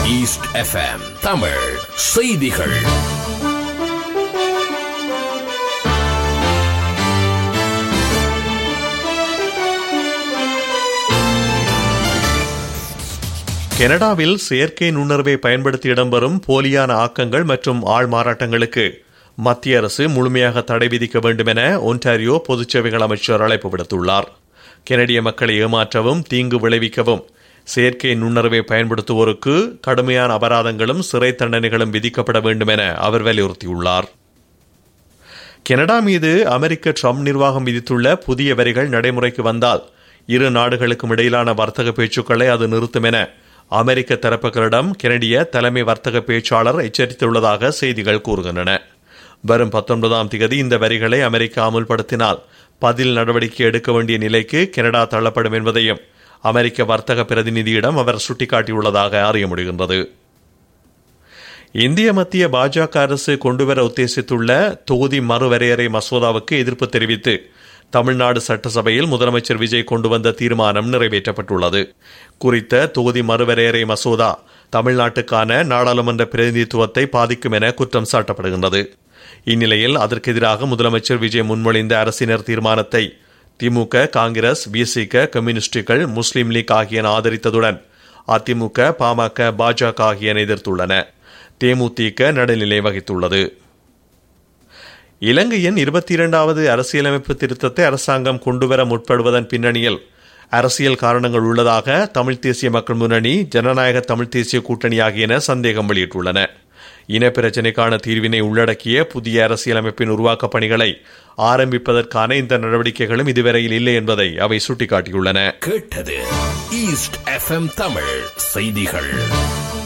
east FM Tamil செய்திகள் கனடாவில் செயற்கை நுண்ணறிவை பயன்படுத்தி இடம்பெறும் போலியான ஆக்கங்கள் மற்றும் ஆள் மாறாட்டங்களுக்கு மத்திய அரசு முழுமையாக தடை விதிக்க வேண்டும் என ஒன்டாரியோ பொதுச்சேவைகள் அமைச்சர் அழைப்பு விடுத்துள்ளார் கெனடிய மக்களை ஏமாற்றவும் தீங்கு விளைவிக்கவும் செயற்கை நுண்ணறிவை பயன்படுத்துவோருக்கு கடுமையான அபராதங்களும் சிறை தண்டனைகளும் விதிக்கப்பட வேண்டும் என அவர் வலியுறுத்தியுள்ளார் கனடா மீது அமெரிக்க ட்ரம்ப் நிர்வாகம் விதித்துள்ள புதிய வரிகள் நடைமுறைக்கு வந்தால் இரு நாடுகளுக்கும் இடையிலான வர்த்தக பேச்சுக்களை அது நிறுத்தும் என அமெரிக்க தரப்புகளிடம் கெனடிய தலைமை வர்த்தக பேச்சாளர் எச்சரித்துள்ளதாக செய்திகள் கூறுகின்றன வரும் பத்தொன்பதாம் தேதி இந்த வரிகளை அமெரிக்கா அமுல்படுத்தினால் பதில் நடவடிக்கை எடுக்க வேண்டிய நிலைக்கு கனடா தள்ளப்படும் என்பதையும் அமெரிக்க வர்த்தக பிரதிநிதியிடம் அவர் சுட்டிக்காட்டியுள்ளதாக அறிய முடிகின்றது இந்திய மத்திய பாஜக அரசு கொண்டுவர உத்தேசித்துள்ள தொகுதி மறுவரையறை மசோதாவுக்கு எதிர்ப்பு தெரிவித்து தமிழ்நாடு சட்டசபையில் முதலமைச்சர் விஜய் கொண்டு வந்த தீர்மானம் நிறைவேற்றப்பட்டுள்ளது குறித்த தொகுதி மறுவரையறை மசோதா தமிழ்நாட்டுக்கான நாடாளுமன்ற பிரதிநிதித்துவத்தை பாதிக்கும் என குற்றம் சாட்டப்படுகின்றது இந்நிலையில் அதற்கு எதிராக முதலமைச்சர் விஜய் முன்மொழிந்த அரசினர் தீர்மானத்தை திமுக காங்கிரஸ் பிசிக கம்யூனிஸ்டுகள் முஸ்லீம் லீக் ஆகியன ஆதரித்ததுடன் அதிமுக பாமக பாஜக ஆகியன எதிர்த்துள்ளன தேமுதிக நடுநிலை வகித்துள்ளது இலங்கையின் இருபத்தி இரண்டாவது அரசியலமைப்பு திருத்தத்தை அரசாங்கம் கொண்டுவர முற்படுவதன் பின்னணியில் அரசியல் காரணங்கள் உள்ளதாக தமிழ் தேசிய மக்கள் முன்னணி ஜனநாயக தமிழ் தேசிய கூட்டணி ஆகியன சந்தேகம் வெளியிட்டுள்ளன இனப்பிரச்சினைக்கான தீர்வினை உள்ளடக்கிய புதிய அரசியலமைப்பின் உருவாக்க பணிகளை ஆரம்பிப்பதற்கான இந்த நடவடிக்கைகளும் இதுவரையில் இல்லை என்பதை அவை சுட்டிக்காட்டியுள்ளன கேட்டது ஈஸ்ட் எஃப்எம் தமிழ் செய்திகள்